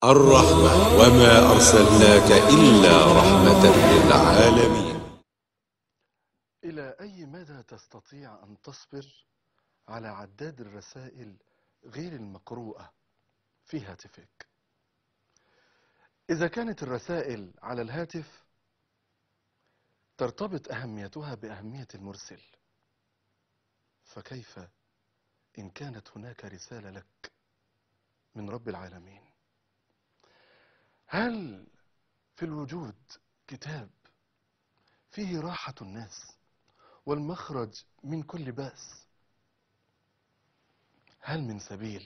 الرحمة وما أرسلناك إلا رحمة للعالمين إلى أي مدى تستطيع أن تصبر على عداد الرسائل غير المقروءة في هاتفك إذا كانت الرسائل على الهاتف ترتبط أهميتها بأهمية المرسل فكيف إن كانت هناك رسالة لك من رب العالمين هل في الوجود كتاب فيه راحة الناس والمخرج من كل بأس هل من سبيل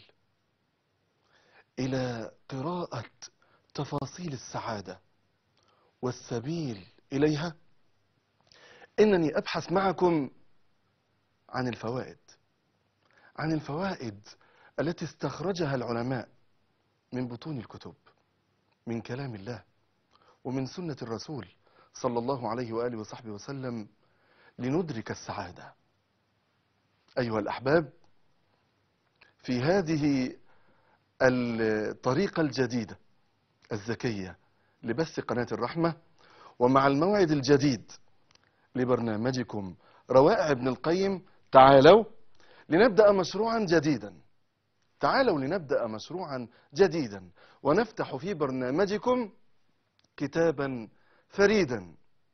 إلى قراءة تفاصيل السعادة والسبيل إليها إنني أبحث معكم عن الفوائد عن الفوائد التي استخرجها العلماء من بطون الكتب من كلام الله ومن سنة الرسول صلى الله عليه وآله وصحبه وسلم لندرك السعادة أيها الأحباب في هذه الطريقة الجديدة الذكية لبث قناة الرحمة ومع الموعد الجديد لبرنامجكم روائع ابن القيم تعالوا لنبدأ مشروعا جديدا تعالوا لنبدأ مشروعا جديدا ونفتح في برنامجكم كتابا فريدا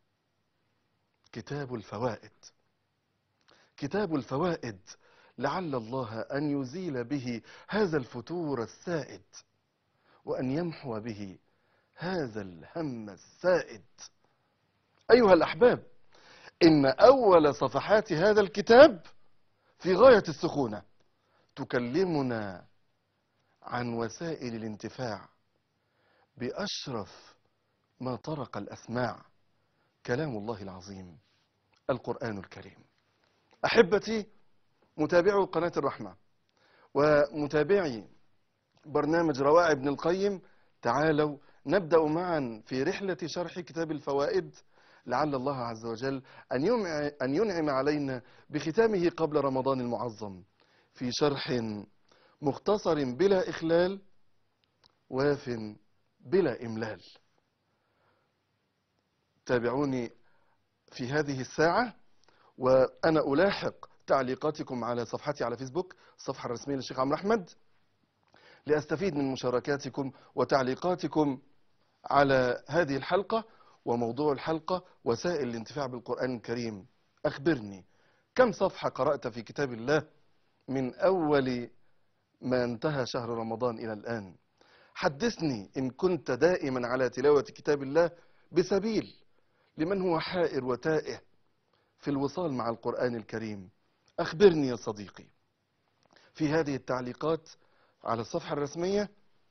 كتاب الفوائد كتاب الفوائد لعل الله أن يزيل به هذا الفتور السائد وأن يمحو به هذا الهم السائد أيها الأحباب إن أول صفحات هذا الكتاب في غاية السخونة تكلمنا عن وسائل الانتفاع بأشرف ما طرق الأسماع كلام الله العظيم القرآن الكريم أحبتي متابعو قناة الرحمة ومتابعي برنامج روائع ابن القيم تعالوا نبدأ معا في رحلة شرح كتاب الفوائد لعل الله عز وجل أن ينعم, أن ينعم علينا بختامه قبل رمضان المعظم في شرح مختصر بلا إخلال واف بلا إملال تابعوني في هذه الساعة وأنا ألاحق تعليقاتكم على صفحتي على فيسبوك الصفحة الرسمية للشيخ عمرو أحمد لأستفيد من مشاركاتكم وتعليقاتكم على هذه الحلقة وموضوع الحلقة وسائل الانتفاع بالقرآن الكريم أخبرني كم صفحة قرأت في كتاب الله من أول ما انتهى شهر رمضان إلى الآن حدثني إن كنت دائما على تلاوة كتاب الله بسبيل لمن هو حائر وتائه في الوصال مع القرآن الكريم أخبرني يا صديقي في هذه التعليقات على الصفحة الرسمية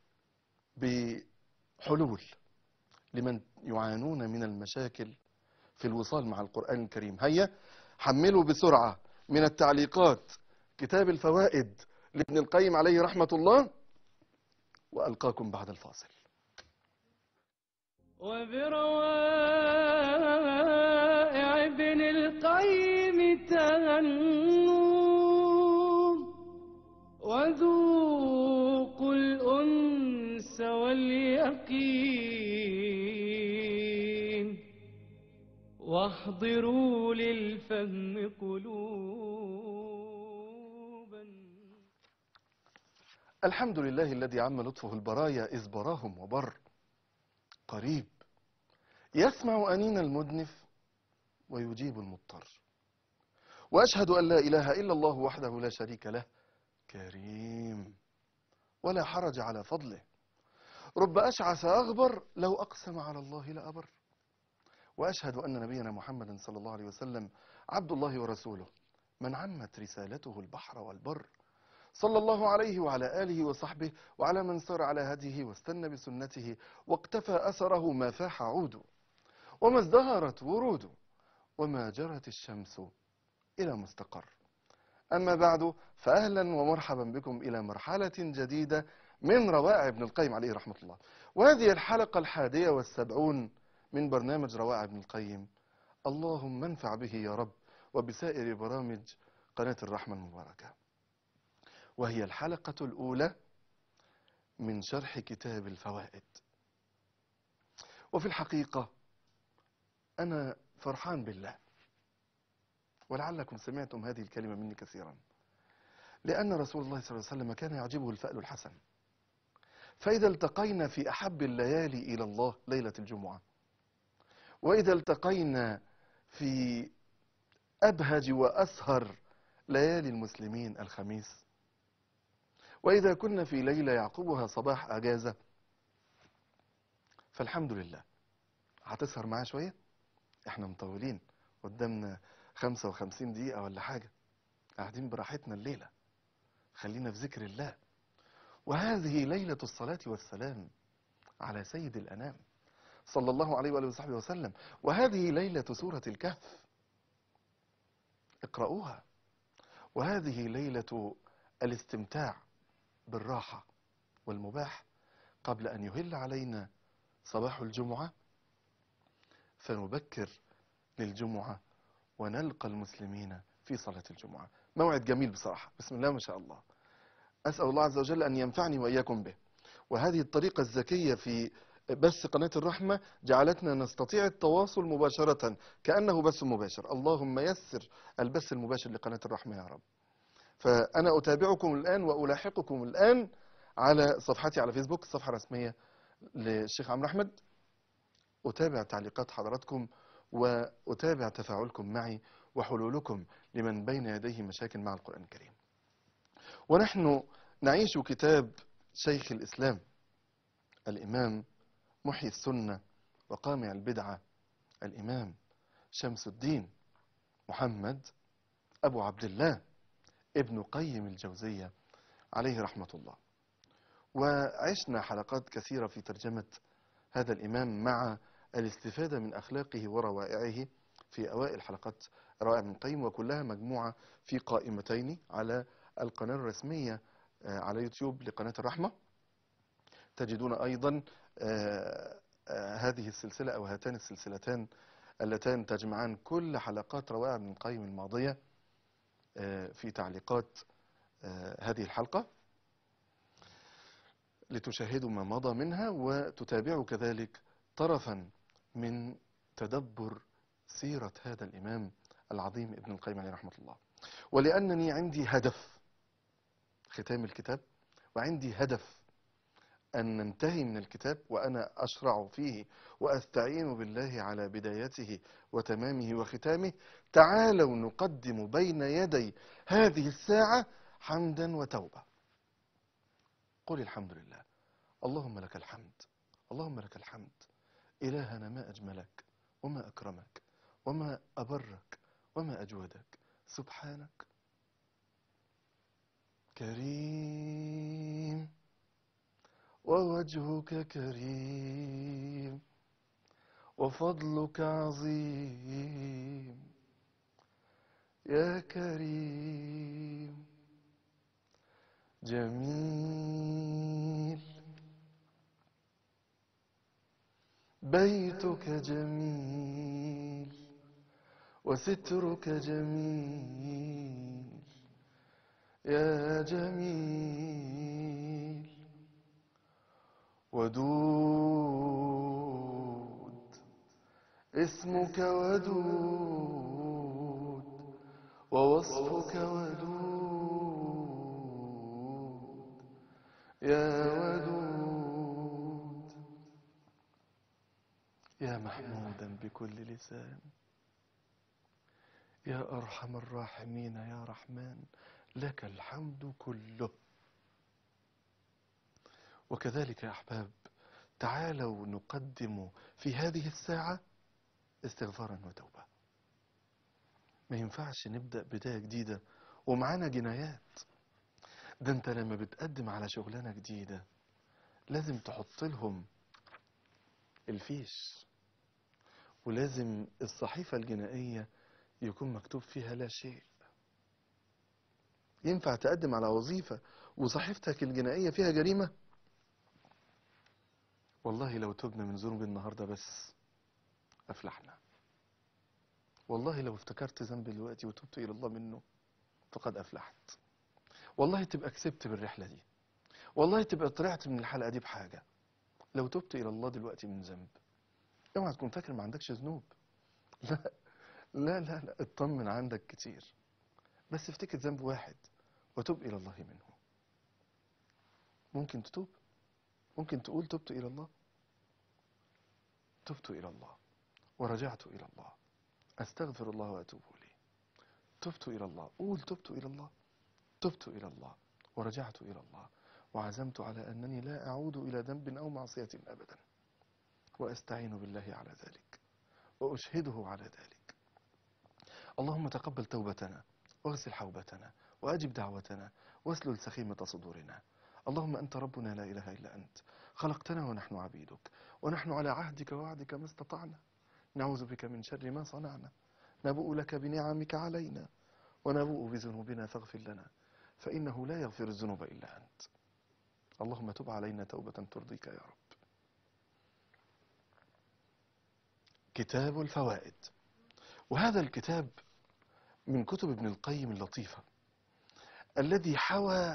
بحلول لمن يعانون من المشاكل في الوصال مع القرآن الكريم هيا حملوا بسرعة من التعليقات كتاب الفوائد لابن القيم عليه رحمة الله وألقاكم بعد الفاصل وبروائع ابن القيم تهنوا وذوقوا الأنس واليقين واحضروا للفهم قلوبا الحمد لله الذي عم لطفه البرايا إذ براهم وبر قريب يسمع أنين المدنف ويجيب المضطر وأشهد أن لا إله إلا الله وحده لا شريك له كريم ولا حرج على فضله رب أشعث أغبر لو أقسم على الله لأبر وأشهد أن نبينا محمدا صلى الله عليه وسلم عبد الله ورسوله من عمت رسالته البحر والبر صلى الله عليه وعلى آله وصحبه وعلى من سار على هديه واستنى بسنته واقتفى أثره ما فاح عوده وما ازدهرت وروده وما جرت الشمس إلى مستقر أما بعد فأهلا ومرحبا بكم إلى مرحلة جديدة من روائع ابن القيم عليه رحمة الله وهذه الحلقة الحادية والسبعون من برنامج روائع ابن القيم اللهم انفع به يا رب وبسائر برامج قناة الرحمة المباركة وهي الحلقة الأولى من شرح كتاب الفوائد وفي الحقيقة أنا فرحان بالله ولعلكم سمعتم هذه الكلمة مني كثيرا لأن رسول الله صلى الله عليه وسلم كان يعجبه الفأل الحسن فإذا التقينا في أحب الليالي إلى الله ليلة الجمعة وإذا التقينا في أبهج وأسهر ليالي المسلمين الخميس وإذا كنا في ليلة يعقبها صباح أجازة فالحمد لله هتسهر معايا شوية احنا مطولين قدامنا 55 دقيقة ولا حاجة قاعدين براحتنا الليلة خلينا في ذكر الله وهذه ليلة الصلاة والسلام على سيد الأنام صلى الله عليه وآله وصحبه وسلم وهذه ليلة سورة الكهف اقرأوها وهذه ليلة الاستمتاع بالراحة والمباح قبل أن يهل علينا صباح الجمعة فنبكر للجمعة ونلقى المسلمين في صلاة الجمعة موعد جميل بصراحة بسم الله ما شاء الله أسأل الله عز وجل أن ينفعني وإياكم به وهذه الطريقة الذكية في بث قناة الرحمة جعلتنا نستطيع التواصل مباشرة كأنه بث مباشر اللهم يسر البث المباشر لقناة الرحمة يا رب فأنا أتابعكم الآن وألاحقكم الآن على صفحتي على فيسبوك الصفحة الرسمية للشيخ عمرو أحمد أتابع تعليقات حضراتكم وأتابع تفاعلكم معي وحلولكم لمن بين يديه مشاكل مع القرآن الكريم ونحن نعيش كتاب شيخ الإسلام الإمام محيي السنة وقامع البدعة الإمام شمس الدين محمد أبو عبد الله ابن قيم الجوزية عليه رحمة الله وعشنا حلقات كثيرة في ترجمة هذا الإمام مع الاستفادة من أخلاقه وروائعه في أوائل حلقات روائع ابن القيم وكلها مجموعة في قائمتين على القناة الرسمية آه، على يوتيوب لقناة الرحمة تجدون أيضا آه، آه، هذه السلسلة أو هاتان السلسلتان اللتان تجمعان كل حلقات روائع ابن القيم الماضية آه، في تعليقات آه، هذه الحلقة لتشاهدوا ما مضى منها وتتابعوا كذلك طرفا من تدبر سيرة هذا الإمام العظيم ابن القيم عليه رحمة الله ولأنني عندي هدف ختام الكتاب وعندي هدف أن ننتهي من الكتاب وأنا أشرع فيه وأستعين بالله على بدايته وتمامه وختامه تعالوا نقدم بين يدي هذه الساعة حمدا وتوبة قل الحمد لله اللهم لك الحمد اللهم لك الحمد إلهنا ما أجملك وما أكرمك وما أبرك وما أجودك سبحانك كريم ووجهك كريم وفضلك عظيم يا كريم جميل بيتك جميل وسترك جميل يا جميل ودود اسمك ودود ووصفك ودود يا ودود يا محمودا بكل لسان يا أرحم الراحمين يا رحمن لك الحمد كله وكذلك يا أحباب تعالوا نقدم في هذه الساعة استغفارا وتوبة ما ينفعش نبدأ بداية جديدة ومعانا جنايات ده انت لما بتقدم على شغلانة جديدة لازم تحط لهم الفيش ولازم الصحيفة الجنائية يكون مكتوب فيها لا شيء ينفع تقدم على وظيفة وصحيفتك الجنائية فيها جريمة والله لو تبنا من ذنوب النهاردة بس أفلحنا والله لو افتكرت ذنب دلوقتي وتبت إلى الله منه فقد أفلحت والله تبقى كسبت بالرحلة دي والله تبقى طلعت من الحلقة دي بحاجة لو تبت إلى الله دلوقتي من ذنب اوعى تكون فاكر ما عندكش ذنوب لا لا لا لا اطمن عندك كتير بس افتكر ذنب واحد وتب إلى الله منه ممكن تتوب ممكن تقول تبت إلى الله تبت إلى الله ورجعت إلى الله أستغفر الله وأتوب إليه تبت إلى الله قول تبت إلى الله تبت إلى الله ورجعت إلى الله وعزمت على أنني لا أعود إلى ذنب أو معصية أبدا وأستعين بالله على ذلك وأشهده على ذلك اللهم تقبل توبتنا واغسل حوبتنا وأجب دعوتنا واسلل سخيمة صدورنا اللهم أنت ربنا لا إله إلا أنت خلقتنا ونحن عبيدك ونحن على عهدك ووعدك ما استطعنا نعوذ بك من شر ما صنعنا نبوء لك بنعمك علينا ونبوء بذنوبنا فاغفر لنا فإنه لا يغفر الذنوب إلا أنت اللهم تب علينا توبة ترضيك يا رب كتاب الفوائد وهذا الكتاب من كتب ابن القيم اللطيفة الذي حوى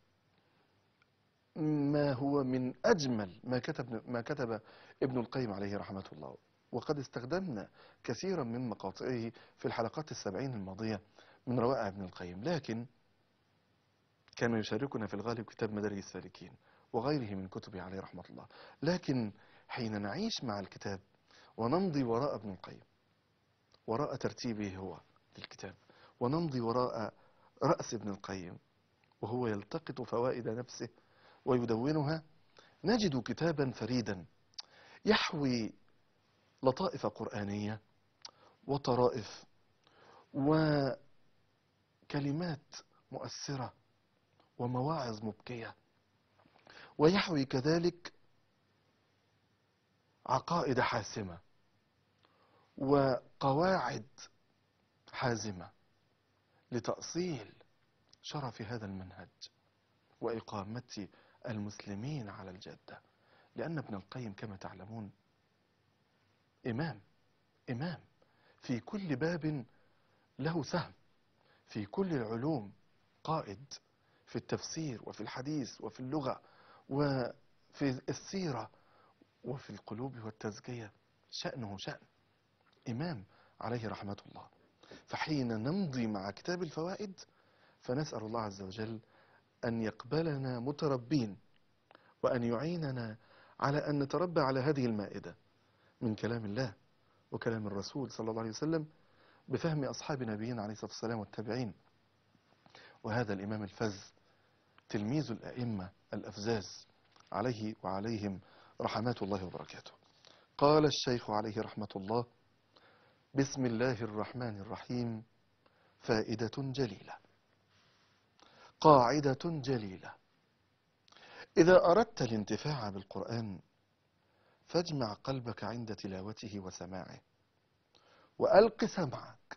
ما هو من أجمل ما كتب, ما كتب ابن القيم عليه رحمة الله وقد استخدمنا كثيرا من مقاطعه في الحلقات السبعين الماضية من روائع ابن القيم لكن كان يشاركنا في الغالب كتاب مدارج السالكين وغيره من كتبه عليه رحمة الله لكن حين نعيش مع الكتاب ونمضي وراء ابن القيم وراء ترتيبه هو للكتاب ونمضي وراء رأس ابن القيم وهو يلتقط فوائد نفسه ويدونها نجد كتابا فريدا يحوي لطائف قرآنية وطرائف وكلمات مؤثرة ومواعظ مبكية ويحوي كذلك عقائد حاسمة وقواعد حازمة لتأصيل شرف هذا المنهج وإقامة المسلمين على الجادة لأن ابن القيم كما تعلمون إمام إمام في كل باب له سهم في كل العلوم قائد في التفسير وفي الحديث وفي اللغة وفي السيرة وفي القلوب والتزكية شأنه شأن إمام عليه رحمة الله فحين نمضي مع كتاب الفوائد فنسأل الله عز وجل أن يقبلنا متربين وأن يعيننا على أن نتربى على هذه المائدة من كلام الله وكلام الرسول صلى الله عليه وسلم بفهم أصحاب نبينا عليه الصلاة والسلام والتابعين وهذا الإمام الفز تلميذ الأئمة الأفزاز عليه وعليهم رحمات الله وبركاته قال الشيخ عليه رحمة الله بسم الله الرحمن الرحيم فائدة جليلة قاعدة جليلة إذا أردت الانتفاع بالقرآن فاجمع قلبك عند تلاوته وسماعه وألق سمعك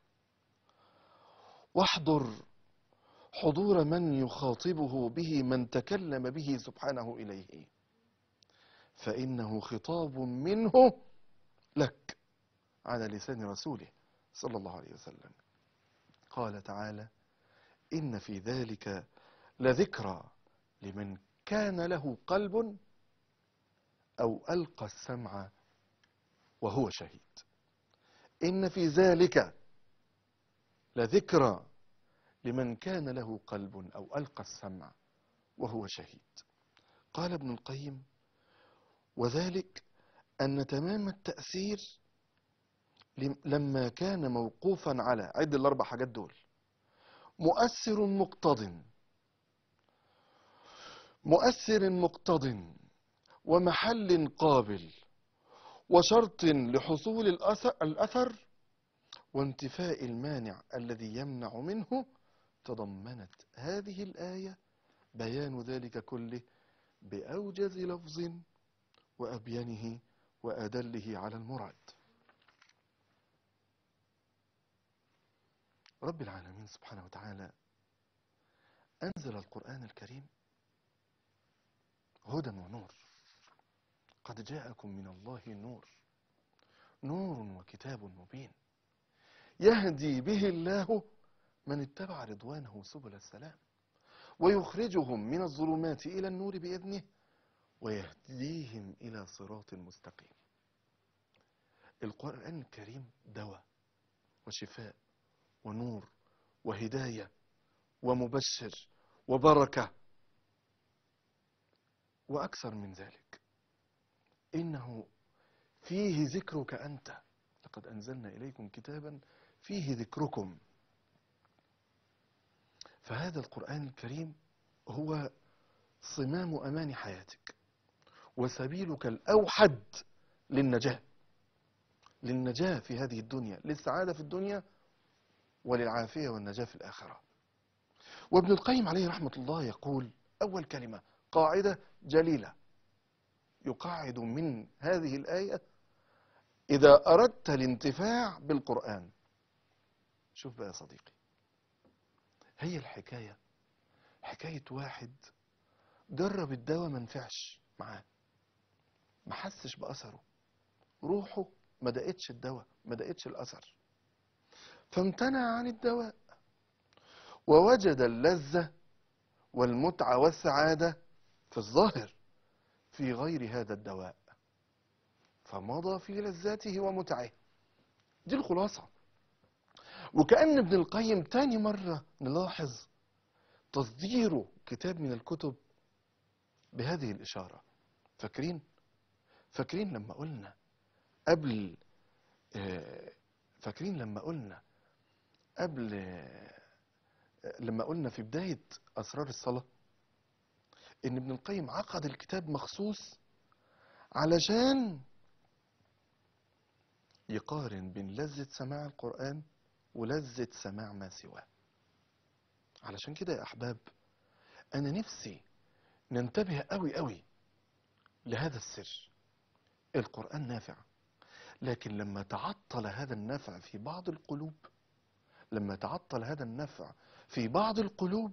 واحضر حضور من يخاطبه به من تكلم به سبحانه إليه فإنه خطاب منه لك على لسان رسوله صلى الله عليه وسلم قال تعالى إن في ذلك لذكرى لمن كان له قلب أو ألقى السمع وهو شهيد إن في ذلك لذكرى لمن كان له قلب أو ألقى السمع وهو شهيد قال ابن القيم وذلك أن تمام التأثير لم- لما كان موقوفا على عد الأربع حاجات دول مؤثر مقتض مؤثر مقتض ومحل قابل وشرط لحصول الأثر, الأثر وانتفاء المانع الذي يمنع منه تضمنت هذه الآية بيان ذلك كله بأوجز لفظ وأبينه وأدله على المراد رب العالمين سبحانه وتعالى أنزل القرآن الكريم هدى ونور قد جاءكم من الله نور نور وكتاب مبين يهدي به الله من اتبع رضوانه سبل السلام ويخرجهم من الظلمات إلى النور بإذنه ويهديهم إلى صراط مستقيم القرآن الكريم دواء وشفاء ونور وهداية ومبشر وبركة وأكثر من ذلك إنه فيه ذكرك أنت لقد أنزلنا إليكم كتابا فيه ذكركم فهذا القرآن الكريم هو صمام أمان حياتك وسبيلك الأوحد للنجاة للنجاة في هذه الدنيا للسعادة في الدنيا وللعافية والنجاة في الآخرة وابن القيم عليه رحمة الله يقول أول كلمة قاعدة جليلة يقعد من هذه الآية إذا أردت الانتفاع بالقرآن شوف بقى يا صديقي هي الحكاية حكاية واحد جرب الدواء ما نفعش معاه ما حسش بأثره روحه ما دقتش الدواء ما دقتش الأثر فامتنع عن الدواء ووجد اللذة والمتعة والسعادة في الظاهر في غير هذا الدواء فمضى في لذاته ومتعه دي الخلاصة وكأن ابن القيم تاني مرة نلاحظ تصديره كتاب من الكتب بهذه الإشارة فاكرين فاكرين لما قلنا قبل آه، فاكرين لما قلنا قبل آه، لما قلنا في بداية أسرار الصلاة إن ابن القيم عقد الكتاب مخصوص علشان يقارن بين لذة سماع القرآن ولذة سماع ما سواه علشان كده يا أحباب أنا نفسي ننتبه قوي قوي لهذا السر القرآن نافع لكن لما تعطل هذا النفع في بعض القلوب لما تعطل هذا النفع في بعض القلوب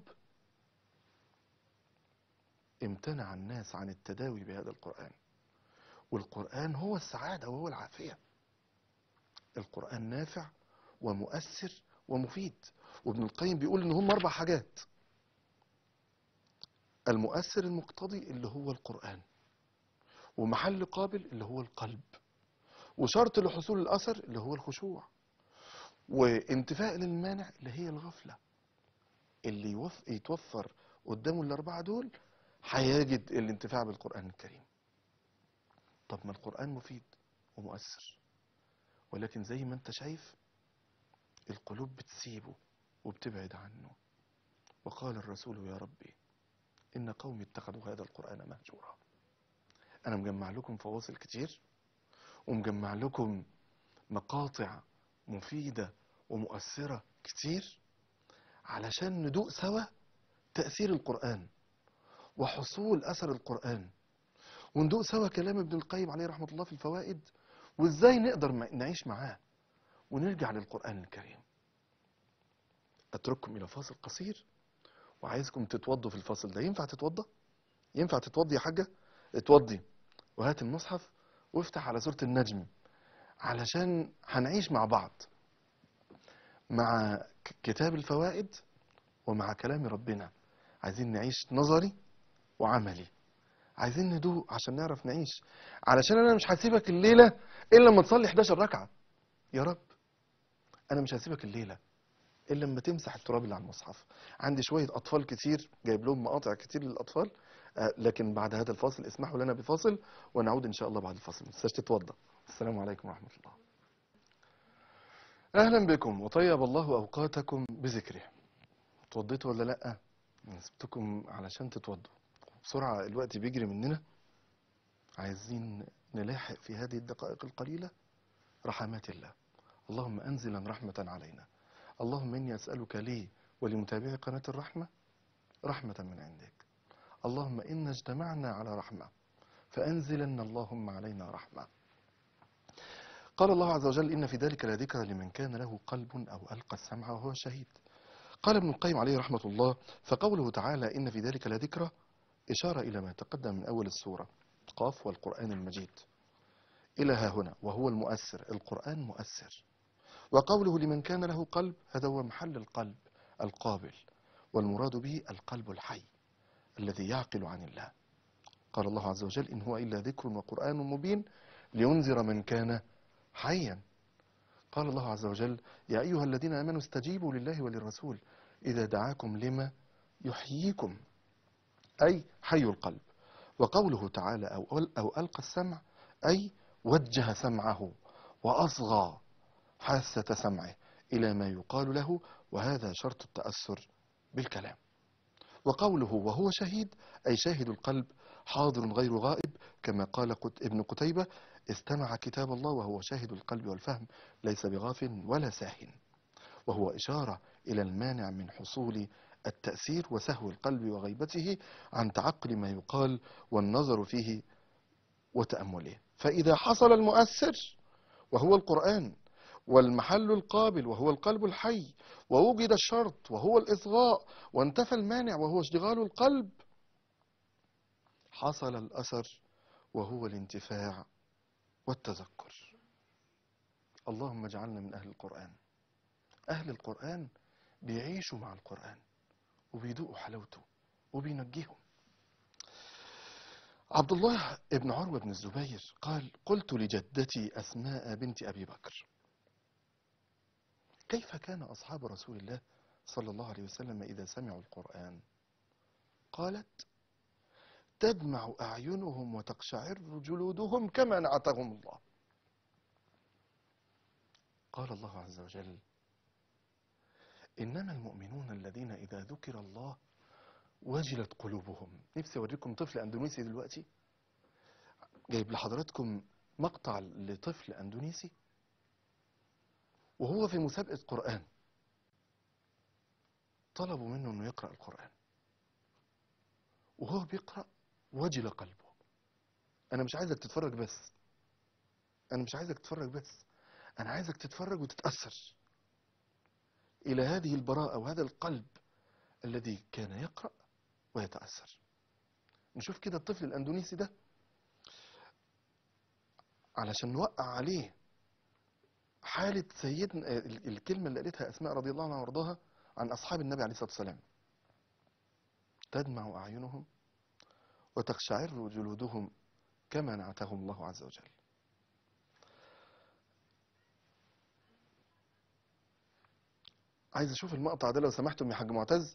امتنع الناس عن التداوي بهذا القرآن والقرآن هو السعادة وهو العافية القرآن نافع ومؤثر ومفيد وابن القيم بيقول ان هم اربع حاجات المؤثر المقتضي اللي هو القرآن ومحل قابل اللي هو القلب وشرط لحصول الأثر اللي هو الخشوع وانتفاء للمانع اللي هي الغفلة اللي يوف... يتوفر قدامه الأربعة دول هيجد الانتفاع بالقرآن الكريم طب ما القرآن مفيد ومؤثر ولكن زي ما انت شايف القلوب بتسيبه وبتبعد عنه وقال الرسول يا ربي إن قومي اتخذوا هذا القرآن مهجورا أنا مجمع لكم فواصل كتير ومجمع لكم مقاطع مفيدة ومؤثرة كتير علشان ندوق سوا تأثير القرآن وحصول أثر القرآن وندوق سوا كلام ابن القيم عليه رحمة الله في الفوائد وإزاي نقدر م- نعيش معاه ونرجع للقرآن الكريم أترككم إلى فاصل قصير وعايزكم تتوضوا في الفاصل ده ينفع تتوضى؟ ينفع تتوضي يا حاجة؟ اتوضي وهات المصحف وافتح على سورة النجم علشان هنعيش مع بعض مع ك- كتاب الفوائد ومع كلام ربنا عايزين نعيش نظري وعملي عايزين ندوق عشان نعرف نعيش علشان انا مش هسيبك الليله الا لما تصلي 11 ركعه يا رب انا مش هسيبك الليله الا لما تمسح التراب اللي على المصحف عندي شويه اطفال كتير جايب لهم مقاطع كتير للاطفال آه، لكن بعد هذا الفاصل اسمحوا لنا بفاصل ونعود ان شاء الله بعد الفاصل ما تنساش تتوضا السلام عليكم ورحمه الله اهلا بكم وطيب الله اوقاتكم بذكره اتوضيتوا ولا لا أنا سبتكم علشان تتوضوا بسرعه الوقت بيجري مننا عايزين نلاحق في هذه الدقائق القليله رحمات الله اللهم انزلا رحمه علينا اللهم اني اسالك لي ولمتابعي قناه الرحمه رحمه من عندك اللهم انا اجتمعنا على رحمه فانزلن اللهم علينا رحمه قال الله عز وجل إن في ذلك لذكرى لمن كان له قلب أو ألقى السمع وهو شهيد قال ابن القيم عليه رحمة الله فقوله تعالى إن في ذلك لذكرى إشارة إلى ما تقدم من أول السورة قاف والقرآن المجيد إلى ها هنا وهو المؤثر القرآن مؤثر وقوله لمن كان له قلب هذا هو محل القلب القابل والمراد به القلب الحي الذي يعقل عن الله قال الله عز وجل إن هو إلا ذكر وقرآن مبين لينذر من كان حيا قال الله عز وجل يا أيها الذين آمنوا استجيبوا لله وللرسول إذا دعاكم لما يحييكم أي حي القلب وقوله تعالى أو, أو ألقى السمع أي وجه سمعه وأصغى حاسة سمعه إلى ما يقال له وهذا شرط التأثر بالكلام وقوله وهو شهيد أي شاهد القلب حاضر غير غائب كما قال قت- ابن قتيبة استمع كتاب الله وهو شاهد القلب والفهم ليس بغاف ولا ساهن وهو إشارة إلى المانع من حصول التأثير وسهو القلب وغيبته عن تعقل ما يقال والنظر فيه وتأمله فإذا حصل المؤثر وهو القرآن والمحل القابل وهو القلب الحي ووجد الشرط وهو الإصغاء وانتفى المانع وهو اشتغال القلب حصل الأثر وهو الانتفاع والتذكر اللهم اجعلنا من أهل القرآن أهل القرآن بيعيشوا مع القرآن وبيدوقوا حلاوته وبينجيهم عبد الله ابن عروة بن الزبير قال قلت لجدتي أسماء بنت أبي بكر كيف كان أصحاب رسول الله صلى الله عليه وسلم إذا سمعوا القرآن قالت تدمع أعينهم وتقشعر جلودهم كما نعتهم الله قال الله عز وجل إنما المؤمنون الذين إذا ذكر الله وجلت قلوبهم نفسي أوريكم طفل أندونيسي دلوقتي جايب لحضراتكم مقطع لطفل أندونيسي وهو في مسابقة قرآن طلبوا منه أنه يقرأ القرآن وهو بيقرأ وجل قلبه أنا مش عايزك تتفرج بس أنا مش عايزك تتفرج بس أنا عايزك تتفرج وتتأثر إلى هذه البراءة وهذا القلب الذي كان يقرأ ويتأثر نشوف كده الطفل الأندونيسي ده علشان نوقع عليه حالة سيدنا ال- الكلمة اللي قالتها أسماء رضي الله عنها وارضاها عن أصحاب النبي عليه الصلاة والسلام تدمع أعينهم وتقشعر جلودهم كما نعتهم الله عز وجل عايز اشوف المقطع ده لو سمحتم يا حاج معتز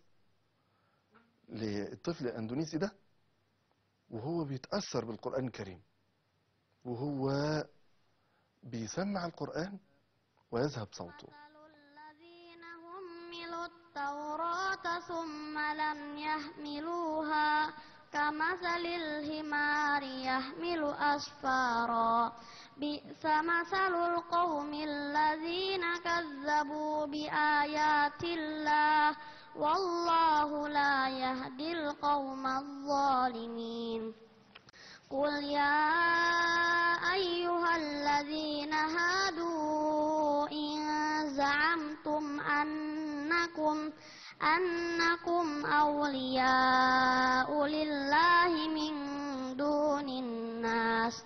للطفل الاندونيسي ده وهو بيتاثر بالقران الكريم وهو بيسمع القران ويذهب صوته مثل الذين حملوا التوراة ثم لم يحملوها كمثل الحمار يحمل أسفارا بئس مثل القوم الذين كذبوا بآيات الله والله لا يهدي القوم الظالمين قل يا أيها الذين هادوا إن زعمتم أنكم أنكم أولياء لله من دون الناس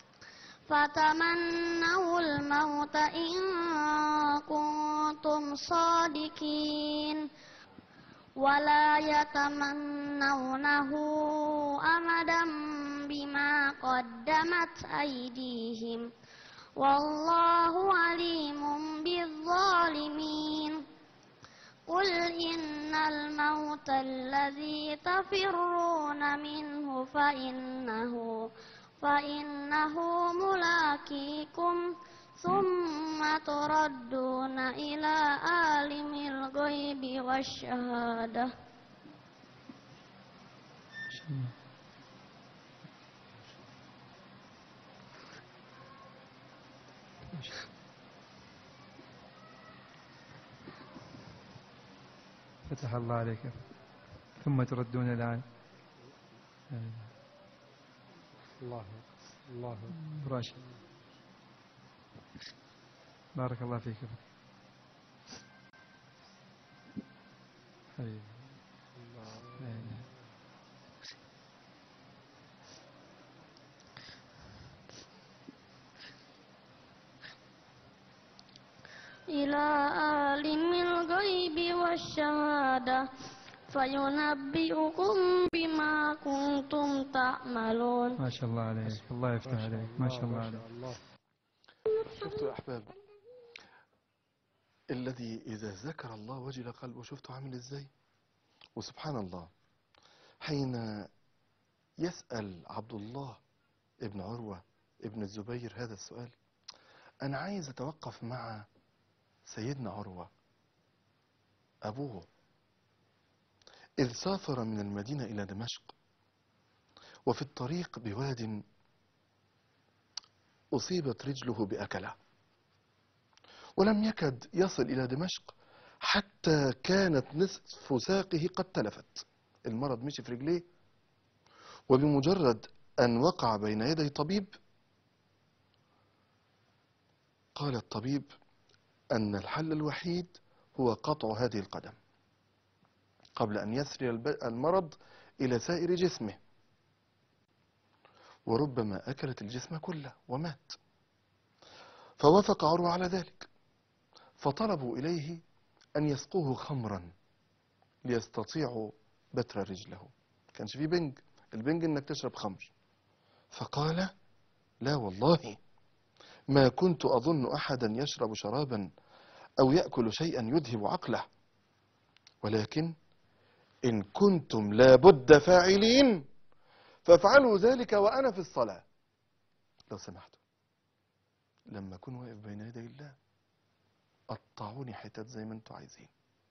فتمنوا الموت إن كنتم صادقين ولا يتمنونه أبدا بما قدمت أيديهم والله عليم بالظالمين قل إن الموت الذي تفرون منه فإنه فإنه ملاقيكم ثم تردون إلى عالم الغيب والشهادة فتح الله عليك ثم تردون الآن الله الله راشد بارك الله فيك حبيبي أي. إلى عالم الغيب والشهادة فينبئكم بما كنتم تعملون ما شاء الله عليك الله يفتح عليك ما شاء الله عليك الله شفتوا يا أحباب الذي إذا ذكر الله وجل قلبه شفتوا عامل إزاي وسبحان الله حين يسأل عبد الله ابن عروة ابن الزبير هذا السؤال أنا عايز أتوقف مع سيدنا عروة أبوه إذ سافر من المدينة إلى دمشق وفي الطريق بواد أصيبت رجله بأكلة ولم يكد يصل إلى دمشق حتى كانت نصف ساقه قد تلفت المرض مشي في رجليه وبمجرد أن وقع بين يدي طبيب قال الطبيب أن الحل الوحيد هو قطع هذه القدم قبل أن يسري الب- المرض إلى سائر جسمه وربما أكلت الجسم كله ومات فوافق عروة على ذلك فطلبوا إليه أن يسقوه خمرا ليستطيعوا بتر رجله كانش فيه بنج البنج انك تشرب خمر فقال لا والله ما كنت أظن أحدا يشرب شرابا أو يأكل شيئا يذهب عقله ولكن إن كنتم لابد فاعلين فافعلوا ذلك وأنا في الصلاة لو سمحتوا لما أكون واقف بين يدي الله قطعوني حتت زي ما انتوا عايزين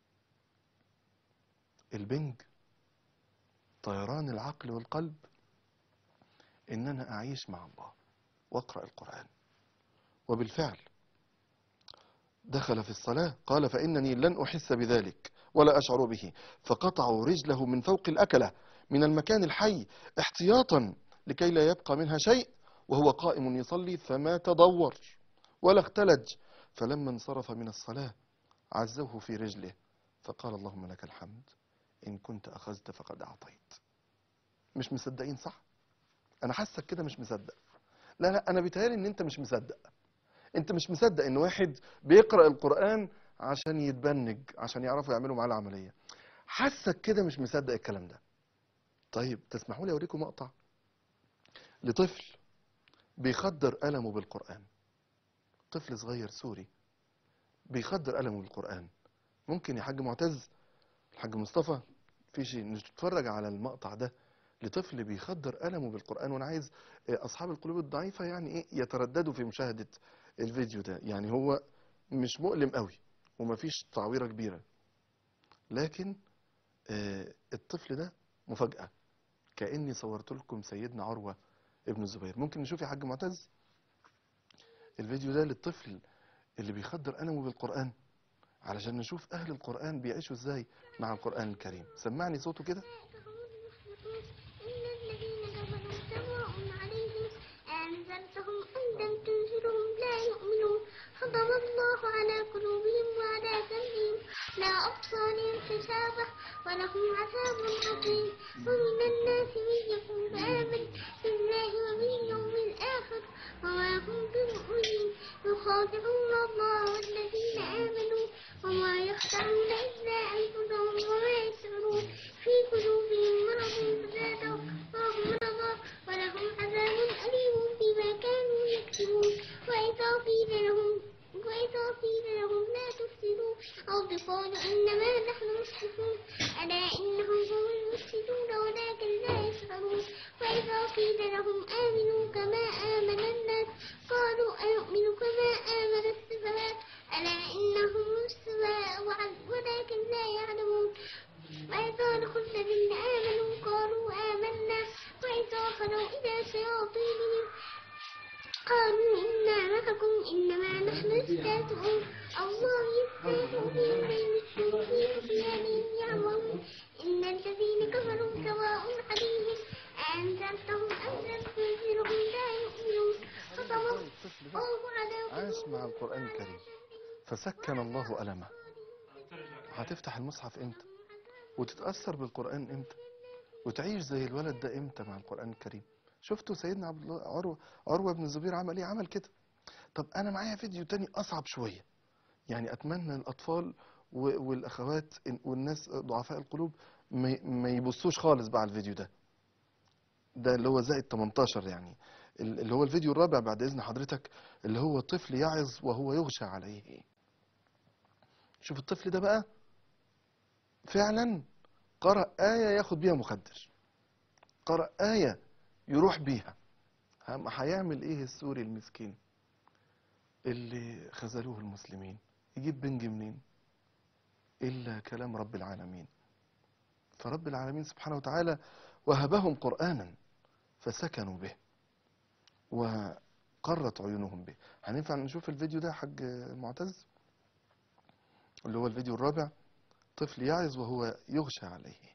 البنج طيران العقل والقلب ان انا اعيش مع الله واقرا القران وبالفعل دخل في الصلاه قال فانني لن احس بذلك ولا اشعر به فقطعوا رجله من فوق الاكله من المكان الحي احتياطا لكي لا يبقى منها شيء وهو قائم يصلي فما تضور ولا اختلج فلما انصرف من الصلاه عزوه في رجله فقال اللهم لك الحمد إن كنت أخذت فقد أعطيت مش مصدقين صح أنا حاسك كده مش مصدق لا لا أنا بيتهيألي إن أنت مش مصدق أنت مش مصدق إن واحد بيقرأ القرآن عشان يتبنج عشان يعرفوا يعملوا معاه العملية حاسك كده مش مصدق الكلام ده طيب تسمحوا لي أوريكم مقطع لطفل بيخدر ألمه بالقرآن طفل صغير سوري بيخدر ألمه بالقرآن ممكن يا حاج معتز الحاج مصطفى في شيء نتفرج على المقطع ده لطفل بيخدر ألمه بالقرآن وأنا عايز آه، أصحاب القلوب الضعيفة يعني إيه يترددوا في مشاهدة الفيديو ده يعني هو مش مؤلم قوي ومفيش تعويرة كبيرة لكن آه، الطفل ده مفاجأة كأني صورت لكم سيدنا عروة ابن الزبير ممكن نشوف يا حاج معتز الفيديو ده للطفل اللي بيخدر ألمه بالقرآن علشان نشوف أهل القرآن بيعيشوا إزاي مع القرآن الكريم سمعني صوته كده إن الذين كفروا سواء عليهم أنذرتهم أم لم تنذرهم لا يؤمنون ختم الله على قلوبهم وعلى سمعهم لا أبصارهم حسابة ولهم عذاب عظيم ومن الناس من يقول آمن بالله وباليوم الآخر وما هم بمؤمنين يخادعون الله والذين آمنوا وما يخدعون إلا أنفسهم وما يشعرون في قلوبهم مرض فزادهم الله مرضا ولهم عذاب أليم بما كانوا يكسبون وإذا قيل لهم وإذا قيل لهم لا تفسدوا أو قالوا إنما نحن مصلحون ألا إنهم هم المفسدون ولكن لا يشعرون وإذا قيل لهم آمنوا كما آمن الناس قالوا أنؤمن كما آمن السفهاء ألا إنهم السفهاء وعل- ولكن لا يعلمون وإذا لقوا الذين آمنوا قالوا آمنا وإذا خلوا إلى شياطينهم قالوا إنا معكم إنما نحن مستهزئون الله يستهزئ بهم ويمسهم في طغيانهم يعمهون إن الذين كفروا سواء عليهم أأنذرتهم أم لم تنذرهم لا يؤمنون ختم الطفل ده الله على عاش قلوبهم مع القرآن الكريم فسكن الله ألمه هتفتح المصحف امتى وتتأثر بالقرآن امتى وتعيش زي الولد ده امتى مع القرآن الكريم شفتوا سيدنا عبد الله عروة عروة بن الزبير عمل ايه عمل كده طب انا معايا فيديو تاني اصعب شوية يعني اتمنى الاطفال و- والاخوات إن- والناس ضعفاء القلوب ما ما يبصوش خالص بقى على الفيديو ده ده اللي هو زائد 18 يعني ال- اللي هو الفيديو الرابع بعد اذن حضرتك اللي هو طفل يعظ وهو يغشى عليه شوف الطفل ده بقى فعلا قرأ آية ياخد بيها مخدر قرأ آية يروح بيها هم- هيعمل ايه السوري المسكين اللي خذلوه المسلمين يجيب بنج منين إلا كلام رب العالمين فرب العالمين سبحانه وتعالى وهبهم قرآنا فسكنوا به وقرت عيونهم به هننفع نشوف الفيديو ده يا حاج معتز اللي هو الفيديو الرابع طفل يعظ وهو يغشى عليه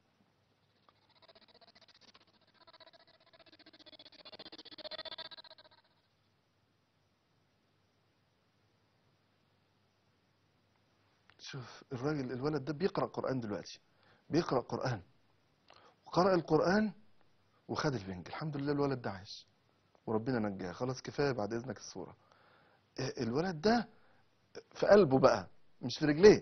شوف الراجل الولد ده بيقرأ قرآن دلوقتي بيقرأ قرآن وقرأ القرآن وخد البنج الحمد لله الولد ده عايش وربنا نجاه خلاص كفاية بعد إذنك الصورة إيه، الولد ده في قلبه بقى مش في رجليه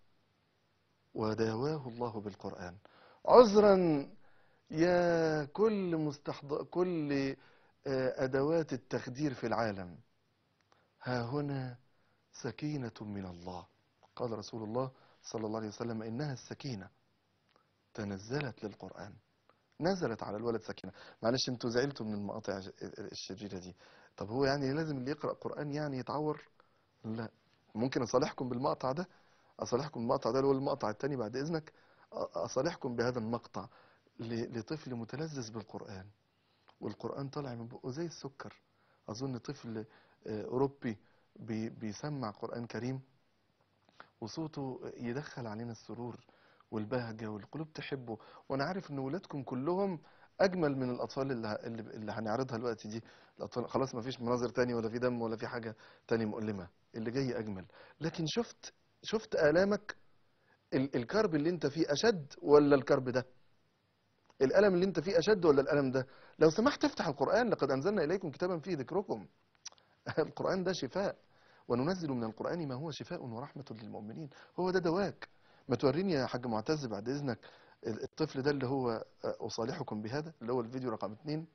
وداواه الله بالقرآن عذرا يا كل مستحضر كل آه، أدوات التخدير في العالم ها هنا سكينة من الله قال رسول الله صلى الله عليه وسلم إنها السكينة تنزلت للقرآن نزلت على الولد سكينة معلش انتوا زعلتوا من المقاطع الشريرة دي طب هو يعني لازم اللي يقرأ قرآن يعني يتعور لا ممكن أصالحكم بالمقطع ده أصالحكم بالمقطع ده اللي هو المقطع التاني بعد إذنك أ- أصالحكم بهذا المقطع ل- لطفل متلذذ بالقرآن والقرآن طالع من بقه زي السكر أظن طفل آه، أوروبي بي- بيسمع قرآن كريم وصوته يدخل علينا السرور والبهجة والقلوب تحبه وأنا عارف إن ولادكم كلهم أجمل من الأطفال اللي, ه- اللي, اللي هنعرضها دلوقتي دي الأطفال خلاص ما فيش مناظر تاني ولا في دم ولا في حاجة تاني مؤلمة اللي جاي أجمل لكن شفت شفت آلامك ال- الكرب اللي انت فيه أشد ولا الكرب ده الألم اللي انت فيه أشد ولا الألم ده لو سمحت افتح القرآن لقد أنزلنا إليكم كتابا فيه ذكركم القرآن ده شفاء وننزل من القرآن ما هو شفاء ورحمة للمؤمنين هو ده دواك ما توريني يا حاج معتز بعد إذنك ال- الطفل ده اللي هو آه، أصالحكم بهذا اللي هو الفيديو رقم اتنين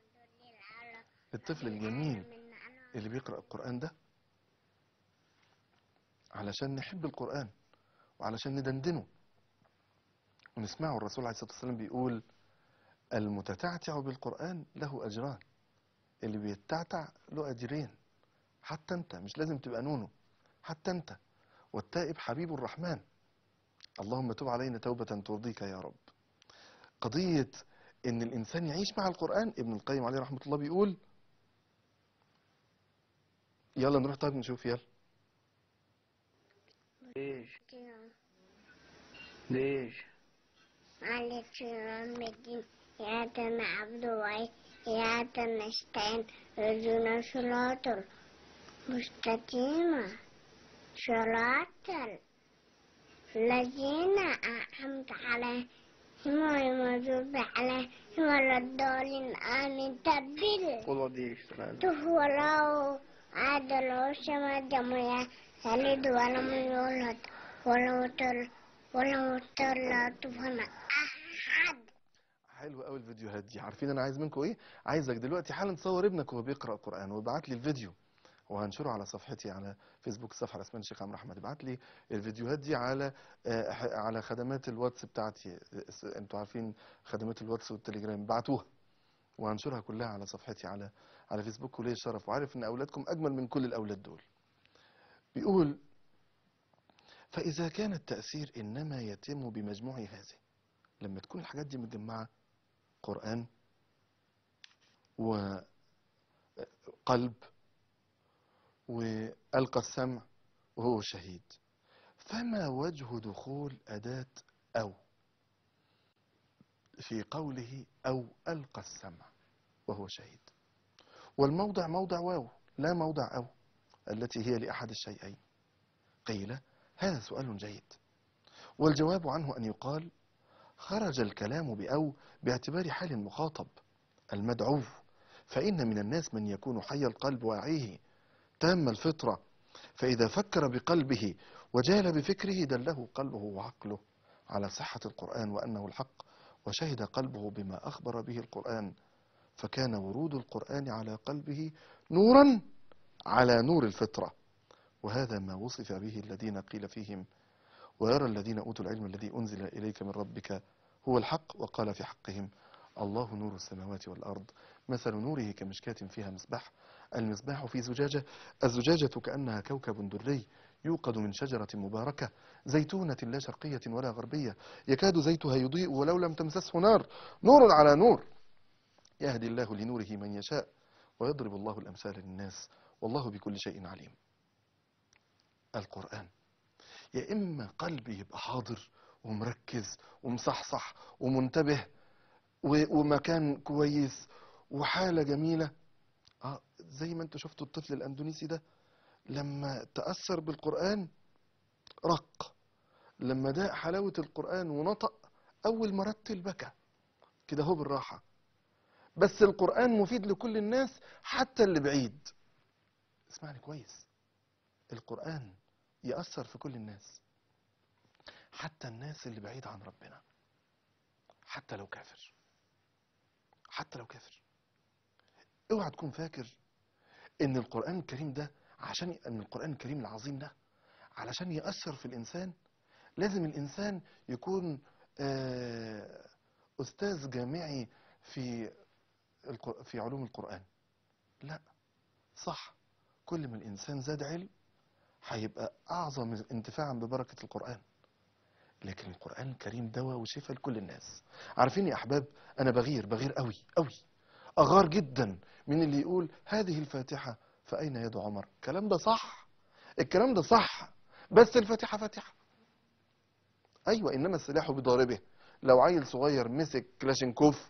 الطفل الجميل اللي بيقرأ القرآن ده علشان نحب القرآن وعلشان ندندنه ونسمعه الرسول عليه الصلاة والسلام بيقول المتتعتع بالقرآن له أجران اللي بيتعتع له أجرين حتى أنت مش لازم تبقى نونو حتى أنت والتائب حبيب الرحمن اللهم تب علينا توبة ترضيك يا رب قضية إن الإنسان يعيش مع القرآن ابن القيم عليه رحمة الله بيقول يلا نروح طيب نشوف يلا ليش ليش معلش يا رب إياك نعبد وإياك نستعين اهدنا صراط المستقيم صراط الذين أنعمت عليهم غير المغضوب عليهم ولا الضالين آمين تبل قل وديش سلام هو له عدل السماء يا يلد ولم يولد ولو تل ولو تل طفل أحد حلو قوي الفيديوهات دي عارفين انا عايز منكم ايه عايزك دلوقتي حالا تصور ابنك وهو بيقرا قران وابعت لي الفيديو وهنشره على صفحتي على فيسبوك الصفحه الرسميه للشيخ عمرو احمد ابعت لي الفيديوهات دي على آه، ح- على خدمات الواتس بتاعتي اس- انتوا عارفين خدمات الواتس والتليجرام بعتوها وهنشرها كلها على صفحتي على على فيسبوك وليه الشرف وعارف ان اولادكم اجمل من كل الاولاد دول بيقول فاذا كان التاثير انما يتم بمجموع هذه لما تكون الحاجات دي متجمعه قرآن وقلب وألقى السمع وهو شهيد فما وجه دخول أداة أو في قوله أو ألقى السمع وهو شهيد والموضع موضع واو لا موضع أو التي هي لأحد الشيئين قيل هذا سؤال جيد والجواب عنه أن يقال خرج الكلام بأو باعتبار حال المخاطب المدعو فإن من الناس من يكون حي القلب واعيه تام الفطرة فإذا فكر بقلبه وجال بفكره دله قلبه وعقله على صحة القرآن وأنه الحق وشهد قلبه بما أخبر به القرآن فكان ورود القرآن على قلبه نورا على نور الفطرة وهذا ما وصف به الذين قيل فيهم ويرى الذين أوتوا العلم الذي أنزل إليك من ربك هو الحق وقال في حقهم الله نور السماوات والأرض مثل نوره كمشكاة فيها مصباح المصباح في زجاجة الزجاجة كأنها كوكب دري يوقد من شجرة مباركة زيتونة لا شرقية ولا غربية يكاد زيتها يضيء ولو لم تمسسه نار نور على نور يهدي الله لنوره من يشاء ويضرب الله الأمثال للناس والله بكل شيء عليم القرآن يا إما قلبي يبقى حاضر ومركز ومصحصح ومنتبه و- ومكان كويس وحالة جميلة آه زي ما انتوا شفتوا الطفل الأندونيسي ده لما تأثر بالقرآن رق لما داق حلاوة القرآن ونطق أول ما رتل بكى كده هو بالراحة بس القرآن مفيد لكل الناس حتى اللي بعيد اسمعني كويس القرآن يأثر في كل الناس حتى الناس اللي بعيد عن ربنا حتى لو كافر حتى لو كافر اوعى تكون فاكر ان القرآن الكريم ده عشان ان القرآن الكريم العظيم ده علشان يأثر في الإنسان لازم الإنسان يكون آه، أستاذ جامعي في الق- في علوم القرآن لا صح كل ما الإنسان زاد علم هيبقى أعظم انتفاعا ببركة القرآن لكن القرآن الكريم دواء وشفاء لكل الناس عارفين يا أحباب أنا بغير بغير قوي قوي أغار جدا من اللي يقول هذه الفاتحة فأين يد عمر الكلام ده صح الكلام ده صح بس الفاتحة فاتحة أيوة إنما السلاح بضاربه لو عيل صغير مسك كلاشينكوف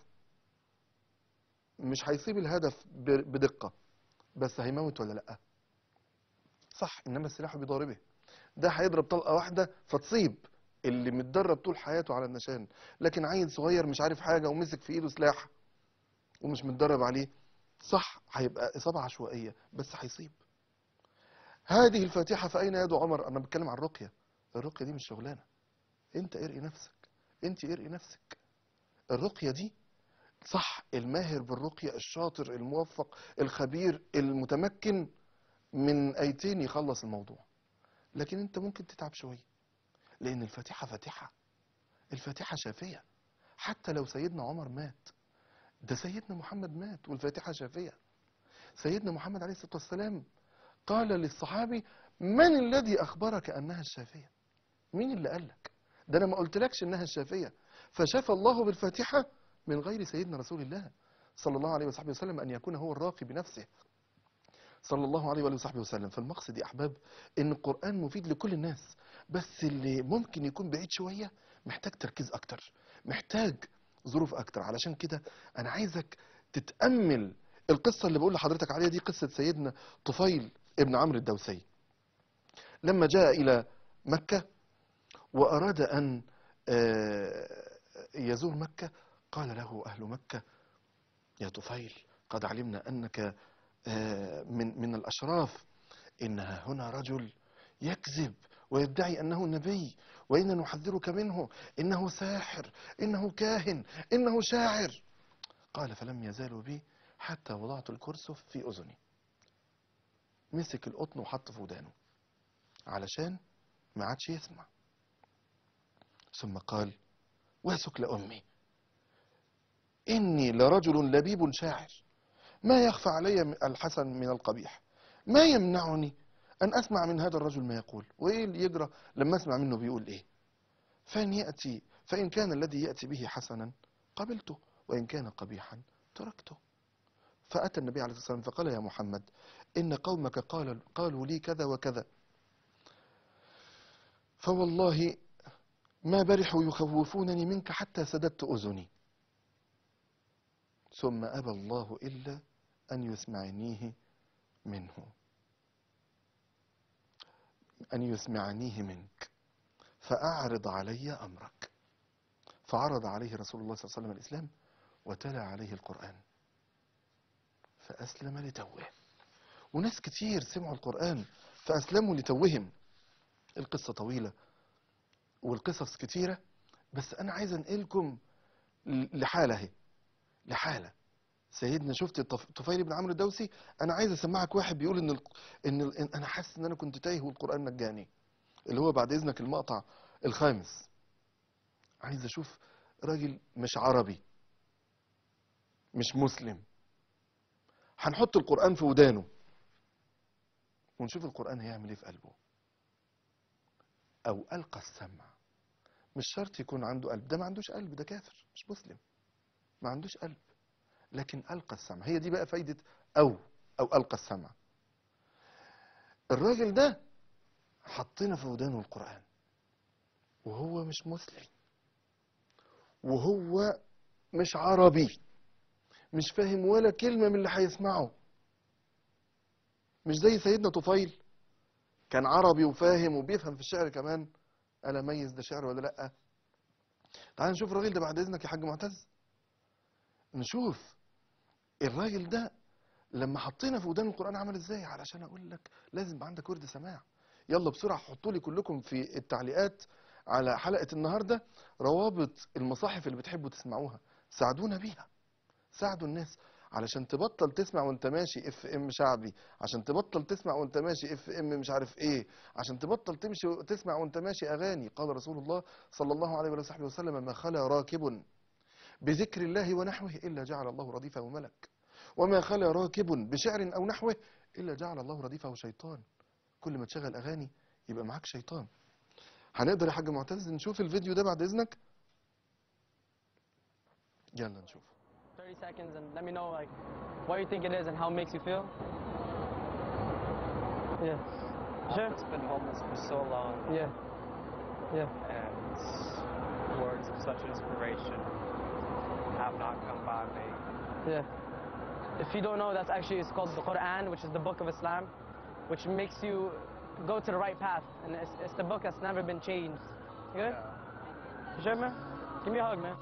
مش هيصيب الهدف ب- بدقة بس هيموت ولا لأ صح إنما السلاح بضاربه ده هيضرب طلقة واحدة فتصيب اللي متدرب طول حياته على النشان لكن عيل صغير مش عارف حاجة ومسك في ايده سلاح ومش متدرب عليه صح هيبقى إصابة عشوائية بس هيصيب هذه الفاتحة فأين يد عمر أنا بتكلم عن الرقية الرقية دي مش شغلانة أنت ارقي نفسك أنت ارقي نفسك الرقية دي صح الماهر بالرقية الشاطر الموفق الخبير المتمكن من ايتين يخلص الموضوع لكن انت ممكن تتعب شوية لان الفاتحة فاتحة الفاتحة شافية حتى لو سيدنا عمر مات ده سيدنا محمد مات والفاتحة شافية سيدنا محمد عليه الصلاة والسلام قال للصحابي من الذي أخبرك أنها الشافية مين اللي قال لك ده أنا ما قلتلكش أنها الشافية فشاف الله بالفاتحة من غير سيدنا رسول الله صلى الله عليه وصحبه وسلم أن يكون هو الراقي بنفسه صلى الله عليه وآله وصحبه وسلم فالمقصد يا أحباب أن القرآن مفيد لكل الناس بس اللي ممكن يكون بعيد شوية محتاج تركيز أكتر محتاج ظروف أكتر علشان كده أنا عايزك تتأمل القصة اللي بقول لحضرتك عليها دي قصة سيدنا طفيل ابن عمرو الدوسي لما جاء إلى مكة وأراد أن آه، يزور مكة قال له أهل مكة يا طفيل قد علمنا أنك آه، من من الأشراف إنها هنا رجل يكذب ويدعي أنه نبي وإن نحذرك منه إنه ساحر إنه كاهن إنه شاعر قال فلم يزالوا بي حتى وضعت الكرسف في أذني مسك القطن وحط في ودانه علشان ما عادش يسمع ثم قال واسك لأمي إني لرجل لبيب شاعر ما يخفى علي الحسن من القبيح ما يمنعني أن أسمع من هذا الرجل ما يقول وإيه اللي يجرى لما أسمع منه بيقول إيه فإن يأتي فإن كان الذي يأتي به حسنا قبلته وإن كان قبيحا تركته فأتى النبي عليه الصلاة والسلام فقال يا محمد إن قومك قال قالوا لي كذا وكذا فوالله ما برحوا يخوفونني منك حتى سددت أذني ثم أبى الله إلا أن يسمعنيه منه أن يسمعنيه منك فأعرض علي أمرك فعرض عليه رسول الله صلى الله عليه وسلم الإسلام وتلا عليه القرآن فأسلم لتوه وناس كتير سمعوا القرآن فأسلموا لتوهم القصة طويلة والقصص كتيرة بس أنا عايز أنقلكم ل- لحالة اهي لحالة سيدنا شفت الطف- طفيل بن عمرو الدوسي أنا عايز أسمعك واحد بيقول إن, ال... إن ال... إن أنا حاسس إن أنا كنت تايه والقرآن نجاني اللي هو بعد إذنك المقطع الخامس عايز أشوف راجل مش عربي مش مسلم هنحط القرآن في ودانه ونشوف القرآن هيعمل ايه في قلبه أو ألقى السمع مش شرط يكون عنده قلب ده ما عندوش قلب ده كافر مش مسلم ما عندوش قلب لكن ألقى السمع هي دي بقى فايدة أو أو ألقى السمع الراجل ده حطينا في ودانه القرآن وهو مش مسلم وهو مش عربي مش فاهم ولا كلمة من اللي هيسمعه مش زي سيدنا طفيل كان عربي وفاهم وبيفهم في الشعر كمان ألا ميز ده شعر ولا لأ تعال نشوف الراجل ده بعد إذنك يا حاج معتز نشوف الراجل ده لما حطينا في ودان القرآن عمل ازاي علشان اقول لك لازم يبقى عندك ورد سماع يلا بسرعة حطوا لي كلكم في التعليقات على حلقة النهاردة روابط المصاحف اللي بتحبوا تسمعوها ساعدونا بيها ساعدوا الناس علشان تبطل تسمع وانت ماشي اف ام شعبي عشان تبطل تسمع وانت ماشي اف ام مش عارف ايه عشان تبطل تمشي تسمع وانت ماشي اغاني قال رسول الله صلى الله عليه وصحبه وسلم ما خلا راكب بذكر الله ونحوه الا جعل الله رديفه ملك وما خلا راكب بشعر او نحوه الا جعل الله رديفه شيطان كل ما تشغل اغاني يبقى معاك شيطان هنقدر يا حاج معتز نشوف الفيديو ده بعد اذنك يلا نشوف 30 seconds and let me know like what you think it is and how it makes you feel. Yeah. Sure. I've been homeless for so long, Yeah. Yeah. and words of such inspiration have not come by me. Yeah. If you don't know, that's actually it's called the Quran, which is the book of Islam, which makes you go to the right path, and it's, it's the book that's never been changed. You good? Yeah. You sure, man? Give me a hug, man.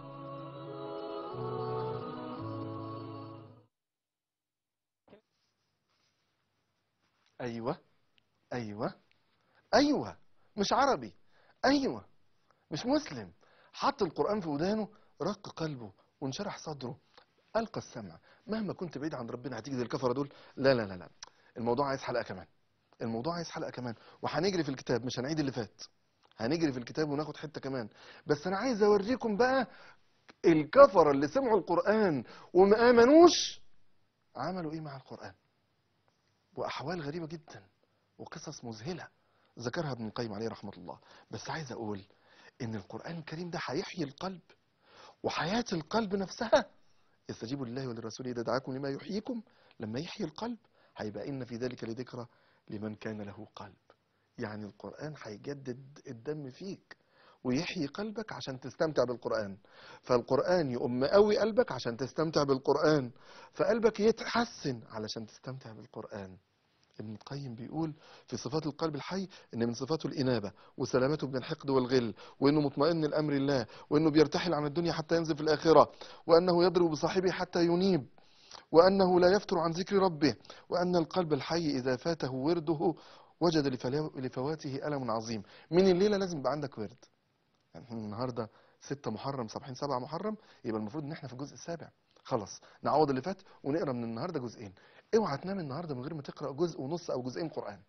ايوه ايوه ايوه مش عربي ايوه مش مسلم حط القران في ودانه رق قلبه وانشرح صدره القى السمع مهما كنت بعيد عن ربنا هتيجي زي الكفره دول لا لا لا لا الموضوع عايز حلقه كمان الموضوع عايز حلقه كمان وهنجري في الكتاب مش هنعيد اللي فات هنجري في الكتاب وناخد حته كمان بس انا عايز اوريكم بقى الكفره اللي سمعوا القران وما امنوش عملوا ايه مع القران واحوال غريبه جدا وقصص مذهله ذكرها ابن القيم عليه رحمه الله بس عايز اقول ان القران الكريم ده هيحيي القلب وحياه القلب نفسها استجيبوا لله وللرسول اذا دعاكم لما يحييكم لما يحيي القلب هيبقى ان في ذلك لذكرى لمن كان له قلب يعني القران هيجدد الدم فيك ويحيي قلبك عشان تستمتع بالقرآن فالقرآن يقوم قوي قلبك عشان تستمتع بالقرآن فقلبك يتحسن علشان تستمتع بالقرآن ابن القيم بيقول في صفات القلب الحي ان من صفاته الانابه وسلامته من الحقد والغل وانه مطمئن لامر الله وانه بيرتحل عن الدنيا حتى ينزل في الاخره وانه يضرب بصاحبه حتى ينيب وانه لا يفتر عن ذكر ربه وان القلب الحي اذا فاته ورده وجد لفلا- لفواته الم عظيم من الليله لازم يبقى عندك ورد يعني إحنا النهارده 6 محرم صباحين 7 محرم يبقى المفروض ان احنا في الجزء السابع خلاص نعوض اللي فات ونقرا من النهارده جزئين اوعى تنام النهارده من غير ما تقرا جزء ونص او جزئين قران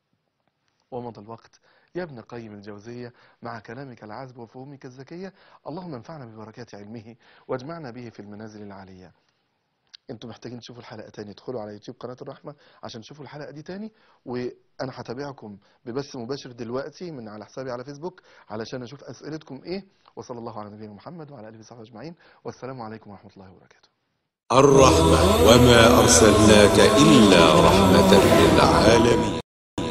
ومضى الوقت يا ابن قيم الجوزية مع كلامك العذب وفهومك الذكية اللهم انفعنا ببركات علمه واجمعنا به في المنازل العالية انتوا محتاجين تشوفوا الحلقة تاني ادخلوا على يوتيوب قناة الرحمة عشان تشوفوا الحلقة دي تاني وانا هتابعكم ببث مباشر دلوقتي من على حسابي على فيسبوك علشان اشوف اسئلتكم ايه وصلى الله على نبينا محمد وعلى اله وصحبه اجمعين والسلام عليكم ورحمة الله وبركاته الرحمة وما أرسلناك إلا رحمة للعالمين